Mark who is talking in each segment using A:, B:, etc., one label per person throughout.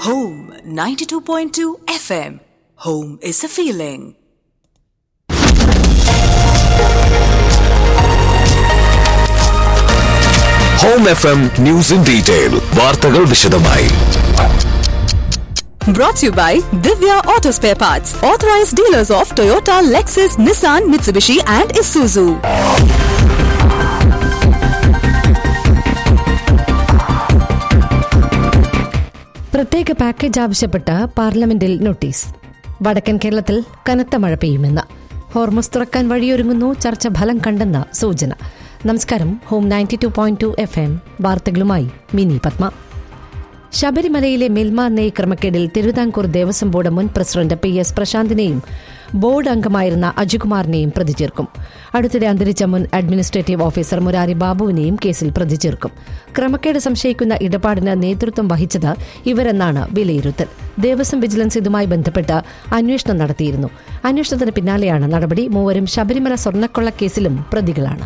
A: Home 92.2 FM. Home is a feeling.
B: Home F M news in detail വാർത്തകൾ വിശദമായി
A: Brought to you by Divya Auto Spare Parts, authorized dealers of Toyota, Lexus, Nissan, Mitsubishi, and Isuzu.
C: പ്രത്യേക package ആവശ്യപ്പെട്ട് പാർലമെന്റിൽ notice വടക്കൻ കേരളത്തിൽ കനത്ത മഴ പെയ്യുമെന്ന് Hormuz തുറക്കാൻ വഴിയൊരുങ്ങുന്നു ചർച്ച ഫലം കണ്ടെന്ന സൂചന നമസ്കാരം home ninety two point two F M വാർത്തകളുമായി മിനി പത്മ ശബരിമലയിലെ മിൽമ നെയ് ക്രമക്കേടിൽ തിരുവിതാംകൂർ ദേവസ്വം ബോർഡ് മുൻ പ്രസിഡന്റ് പി എസ് പ്രശാന്തിനെയും ബോർഡ് അംഗമായിരുന്ന അജികുമാറിനെയും പ്രതി ചേർക്കും അടുത്തിടെ അന്തരിച്ച മുൻ അഡ്മിനിസ്ട്രേറ്റീവ് ഓഫീസർ മുരാരി ബാബുവിനെയും കേസിൽ പ്രതി ചേർക്കും ക്രമക്കേട് സംശയിക്കുന്ന ഇടപാടിന് നേതൃത്വം വഹിച്ചത് ഇവരെന്നാണ് വിലയിരുത്തൽ ദേവസ്വം വിജിലൻസ് ഇതുമായി ബന്ധപ്പെട്ട് അന്വേഷണം നടത്തിയിരുന്നു അന്വേഷണത്തിന് പിന്നാലെയാണ് നടപടി മൂവരും ശബരിമല സ്വർണ്ണക്കൊള്ള കേസിലും പ്രതികളാണ്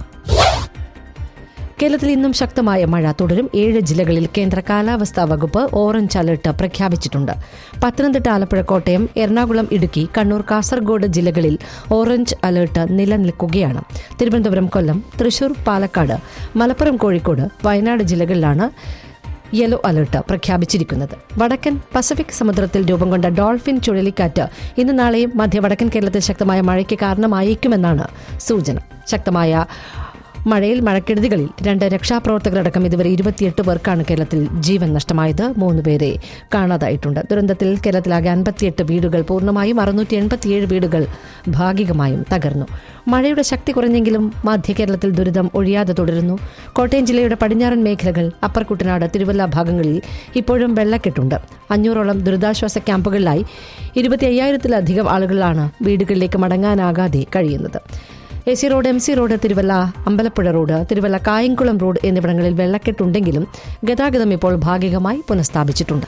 C: കേരളത്തിൽ ഇന്നും ശക്തമായ മഴ തുടരും ഏഴ് ജില്ലകളിൽ കേന്ദ്ര കാലാവസ്ഥാ വകുപ്പ് ഓറഞ്ച് അലർട്ട് പ്രഖ്യാപിച്ചിട്ടുണ്ട് പത്തനംതിട്ട ആലപ്പുഴ കോട്ടയം എറണാകുളം ഇടുക്കി കണ്ണൂർ കാസർഗോഡ് ജില്ലകളിൽ ഓറഞ്ച് അലർട്ട് നിലനിൽക്കുകയാണ് തിരുവനന്തപുരം കൊല്ലം തൃശൂർ പാലക്കാട് മലപ്പുറം കോഴിക്കോട് വയനാട് ജില്ലകളിലാണ് യെല്ലോ അലർട്ട് പ്രഖ്യാപിച്ചിരിക്കുന്നത് വടക്കൻ പസഫിക് സമുദ്രത്തിൽ രൂപം കൊണ്ട ഡോൾഫിൻ ചുഴലിക്കാറ്റ് ഇന്ന് നാളെയും മധ്യ വടക്കൻ കേരളത്തിൽ ശക്തമായ മഴയ്ക്ക് കാരണമായേക്കുമെന്നാണ് സൂചന ശക്തമായ മഴയിൽ മഴക്കെടുതികളിൽ രണ്ട് രക്ഷാപ്രവർത്തകരടക്കം ഇതുവരെ ഇരുപത്തിയെട്ട് പേർക്കാണ് കേരളത്തിൽ ജീവൻ നഷ്ടമായത് മൂന്ന് പേരെ കാണാതായിട്ടുണ്ട് ദുരന്തത്തിൽ കേരളത്തിലാകെ അൻപത്തിയെട്ട് വീടുകൾ പൂർണ്ണമായും അറുന്നൂറ്റി എൺപത്തിയേഴ് വീടുകൾ ഭാഗികമായും തകർന്നു മഴയുടെ ശക്തി കുറഞ്ഞെങ്കിലും മധ്യ കേരളത്തിൽ ദുരിതം ഒഴിയാതെ തുടരുന്നു കോട്ടയം ജില്ലയുടെ പടിഞ്ഞാറൻ മേഖലകൾ അപ്പർ കുട്ടനാട് തിരുവല്ല ഭാഗങ്ങളിൽ ഇപ്പോഴും വെള്ളക്കെട്ടുണ്ട് അഞ്ഞൂറോളം ദുരിതാശ്വാസ ക്യാമ്പുകളിലായി ഇരുപത്തി അയ്യായിരത്തിലധികം ആളുകളാണ് വീടുകളിലേക്ക് മടങ്ങാനാകാതെ കഴിയുന്നത് A C road M C road Thiruvalla Ambalappuzha road Thiruvalla Kayamkulam road എന്നിവിടങ്ങളിൽ വെള്ളക്കെട്ടുണ്ടെങ്കിലും ഗതാഗതം ഇപ്പോൾ ഭാഗികമായി പുനഃസ്ഥാപിച്ചിട്ടുണ്ട്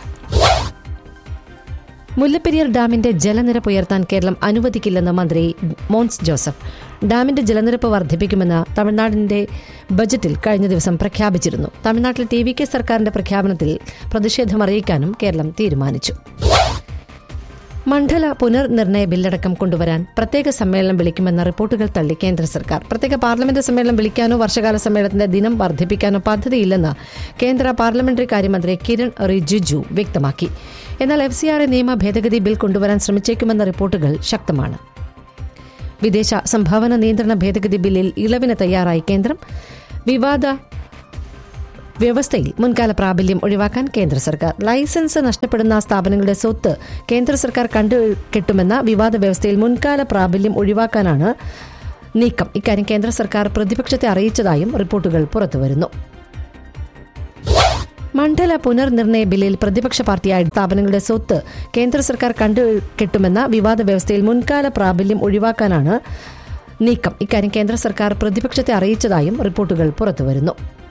C: മുല്ലപ്പെരിയാർ ഡാമിന്റെ ജലനിരപ്പ് ഉയർത്താൻ കേരളം അനുവദിക്കില്ലെന്ന് മന്ത്രി മോൻസ് ജോസഫ് ഡാമിന്റെ ജലനിരപ്പ് വർദ്ധിപ്പിക്കുമെന്ന് തമിഴ്നാടിന്റെ ബജറ്റിൽ കഴിഞ്ഞ ദിവസം പ്രഖ്യാപിച്ചിരുന്നു തമിഴ്നാട്ടിൽ ടി വി കെ സർക്കാരിന്റെ പ്രഖ്യാപനത്തിൽ പ്രതിഷേധം അറിയിക്കാനും കേരളം തീരുമാനിച്ചു മണ്ഡല പുനർനിർണയ ബില്ലടക്കം കൊണ്ടുവരാൻ പ്രത്യേക സമ്മേളനം വിളിക്കുമെന്ന റിപ്പോർട്ടുകൾ തള്ളി കേന്ദ്ര സർക്കാർ പ്രത്യേക പാർലമെന്റ് സമ്മേളനം വിളിക്കാനോ വർഷകാല സമ്മേളനത്തിന്റെ ദിനം വർദ്ധിപ്പിക്കാനോ പദ്ധതിയില്ലെന്ന് കേന്ദ്ര പാർലമെന്ററി കാര്യമന്ത്രി കിരൺ റിജിജു വ്യക്തമാക്കി എന്നാൽ എഫ് സി ആർ എ നിയമ ഭേദഗതി ബിൽ കൊണ്ടുവരാൻ ശ്രമിച്ചേക്കുമെന്ന റിപ്പോർട്ടുകൾ ശക്തമാണ് വിദേശ സംഭാവന നിയന്ത്രണ ഭേദഗതി ബില്ലിൽ ഇളവിന് തയ്യാറായി കേന്ദ്രം വിവാദ വ്യവസ്ഥയിൽ മുൻകാല പ്രാബല്യം ഒഴിവാക്കാൻ കേന്ദ്ര സർക്കാർ ലൈസൻസ് നഷ്ടപ്പെടുന്ന സ്ഥാപനങ്ങളുടെ സ്വത്ത് കേന്ദ്ര സർക്കാർ കണ്ടുകെട്ടുമെന്ന വിവാദ വ്യവസ്ഥയിൽ മുൻകാല പ്രാബല്യം ഒഴിവാക്കാനാണ് നീക്കം ഇക്കാര്യം കേന്ദ്ര സർക്കാർ പ്രതിപക്ഷത്തെ അറിയിച്ചതായും റിപ്പോർട്ടുകൾ പുറത്തുവരുന്നു മണ്ഡല പുനർനിർണയ ബില്ലിൽ പ്രതിപക്ഷ പാർട്ടിയായ സ്ഥാപനങ്ങളുടെ സ്വത്ത് കേന്ദ്ര സർക്കാർ കണ്ടുകെട്ടുമെന്ന വിവാദ വ്യവസ്ഥയിൽ മുൻകാല പ്രാബല്യം ഒഴിവാക്കാനാണ് നീക്കം ഇക്കാര്യം കേന്ദ്ര സർക്കാർ പ്രതിപക്ഷത്തെ അറിയിച്ചതായും റിപ്പോർട്ടുകൾ പുറത്തുവരുന്നു